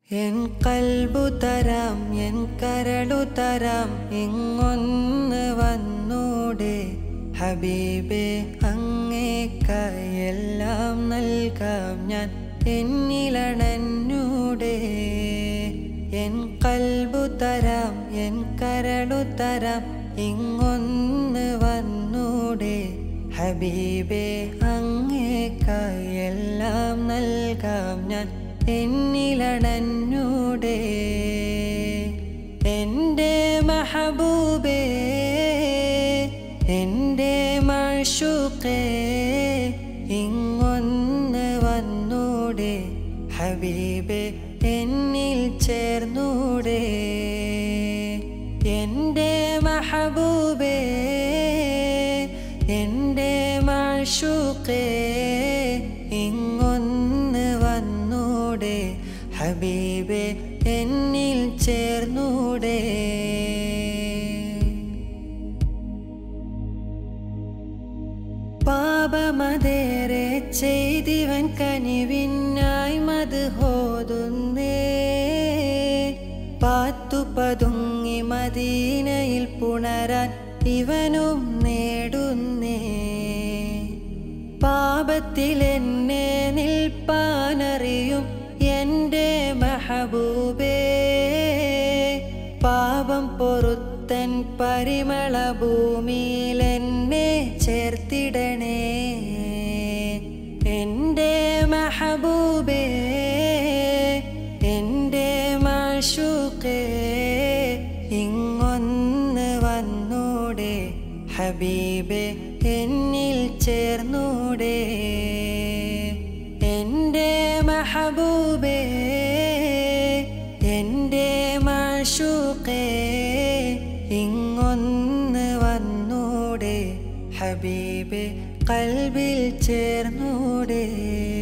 N കൽബു തരാം N കരളു തരാം ഇങ്ങൊന്ന് വന്നൂടെ ഹബീബെ അങ്ങേക്കയെല്ലാം നൽകാം ഞാൻ എന്നിലണന്നൂടെ എൻ കൽബു തരാം എൻ കരളു തരാം ഇങ്ങൊന്ന് വന്നൂടെ ഹബീബെ അങ്ങേക്കയെല്ലാം നൽകാം ഞാൻ എന്നിലണന്നൂടെ എൻ്റെ മഹബൂബേ എൻ്റെ മഷൂക്കേ ഇങ്ങൊന്ന് വന്നൂടെ ഹബീബെ എന്നിൽ ചേർന്നൂടെ എൻ്റെ മഹബൂബേ എൻ്റെ മഷൂക്കേ ഇങ്ങൊന്ന് വന്നൂടെ ഹബീബെ എന്നിൽ ചേർന്നൂടെ പാപമതേറെ ചെയ്തിവൻ കനിവിനായി മത് ഹോതുന്നേ പാത്തു പതുങ്ങി മദീനയിൽ പുണരാൻ ഇവനും നേടുന്നേ പാപത്തിൽ എന്നെ നിൽപ്പാനറിയും എൻ്റെ മഹബൂബേ പാപം പൊറുത്തൻ പരിമള ഭൂമിയിൽ എന്നെ ചേർത്തിടണേ എൻ്റെ മഹബൂബേ എൻ്റെ മഷൂക്കേ ഇങ്ങൊന്ന് വന്നൂടെ ഹബീബെ എന്നിൽ ചേർന്നൂടെ എൻ്റെ മഹബൂബേ എൻ്റെ മഷൂക്കേ ഇങ്ങൊന്ന് വന്നൂടെ ഹബീബെ കൽബിൽ ചേർന്നൂടെ